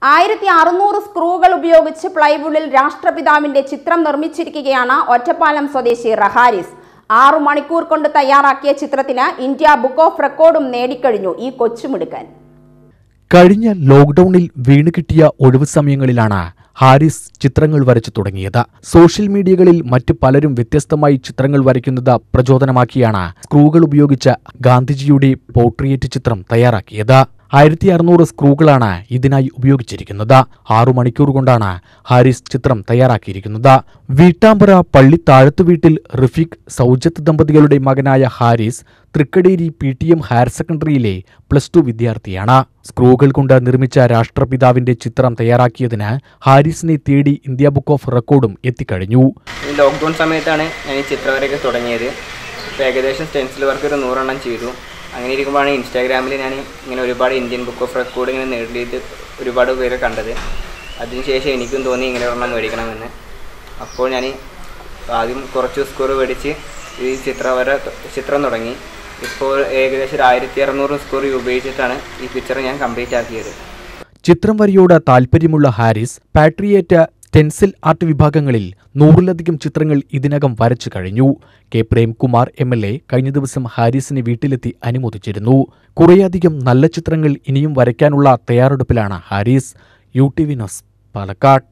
ആയിരത്തി അറുന്നൂറ് സ്ക്രൂകൾ ഉപയോഗിച്ച് പ്ലൈവുഡിൽ രാഷ്ട്രപിതാവിന്റെ ചിത്രം നിർമ്മിച്ചിരിക്കുകയാണ് ഒറ്റപ്പാലം സ്വദേശി റഹാരിസ് ആറു മണിക്കൂർ കൊണ്ട് തയ്യാറാക്കിയ ചിത്രത്തിന് ഇന്ത്യ ബുക്ക് ഓഫ് റെക്കോർഡും നേടിക്കഴിഞ്ഞു ഈ കൊച്ചുമിടുക്കൻ കഴിഞ്ഞ ലോക്ക്ഡൌണിൽ വീണുകിട്ടിയ ഒഴിവു സമയങ്ങളിലാണ് ഹാരിസ് ചിത്രങ്ങൾ വരച്ചു തുടങ്ങിയത് സോഷ്യൽ മീഡിയകളിൽ മറ്റു പലരും വ്യത്യസ്തമായി ചിത്രങ്ങൾ വരയ്ക്കുന്നത് പ്രചോദനമാക്കിയാണ് സ്ക്രൂകൾ ഉപയോഗിച്ച് ഗാന്ധിജിയുടെ പോർട്രേറ്റ് ചിത്രം തയ്യാറാക്കിയത് ആയിരത്തി അറുന്നൂറ് സ്ക്രൂകളാണ് ഇതിനായി ഉപയോഗിച്ചിരിക്കുന്നത് ആറു മണിക്കൂർ കൊണ്ടാണ് ഹാരിസ് ചിത്രം തയ്യാറാക്കിയിരിക്കുന്നത് വീട്ടാമ്പറ പള്ളി താഴത്തു വീട്ടിൽ റഫീഖ് സൗജത്ത് ദമ്പതികളുടെ മകനായ Haris Thrikkadeeri P T M higher secondary plus two വിദ്യാർത്ഥിയാണ് സ്ക്രൂകൾ കൊണ്ട് നിർമ്മിച്ച രാഷ്ട്രപിതാവിന്റെ ചിത്രം തയ്യാറാക്കിയതിന് ഹാരിസിനെ തേടി ഇന്ത്യ ബുക്ക് ഓഫ് റെക്കോർഡും എത്തിക്കഴിഞ്ഞു ഈ ലോക്ക്ഡൗൺ സമയത്താണ് ഞാൻ ഈ ചിത്രവരയൊക്കെ തുടങ്ങിയത് ഇപ്പോൾ ഏകദേശം സ്റ്റെൻസിൽ വർക്ക് ഒരു നൂറെണ്ണം ചെയ്തു അങ്ങനെ ഇരിക്കുമ്പോഴാണ് ഇൻസ്റ്റാഗ്രാമിൽ ഞാൻ ഇങ്ങനെ ഒരുപാട് ഇന്ത്യൻ ബുക്ക് ഓഫ് റെക്കോർഡ് ഇങ്ങനെ നേടിയിട്ട് ഒരുപാട് പേരെ കണ്ടത് അതിനുശേഷം എനിക്കും തോന്നി ഇങ്ങനെ ഒരെണ്ണം മേടിക്കണമെന്ന് അപ്പോൾ ഞാൻ ആദ്യം കുറച്ച് സ്കോർ മേടിച്ച് ഈ ചിത്രവര ചിത്രം തുടങ്ങി ഇപ്പോൾ ഏകദേശം ഒരു ആയിരത്തി അറുന്നൂറ് സ്കോർ ഉപയോഗിച്ചിട്ടാണ് ഈ പിക്ചർ ഞാൻ കംപ്ലീറ്റ് ആക്കിയത് ചിത്രം വരയോട് താൽപ്പര്യമുള്ള ഹാരിസ് പാട്രിയേറ്റ് സ്റ്റെൻസിൽ ആർട്ട് വിഭാഗങ്ങളിൽ നൂറിലധികം ചിത്രങ്ങൾ ഇതിനകം വരച്ചു കഴിഞ്ഞു K Premkumar M L A കഴിഞ്ഞ ദിവസം ഹാരിസിനെ വീട്ടിലെത്തി അനുമോദിച്ചിരുന്നു കുറേയധികം നല്ല ചിത്രങ്ങൾ ഇനിയും വരയ്ക്കാനുള്ള തയ്യാറെടുപ്പിലാണ് Haris U T V news Palakkad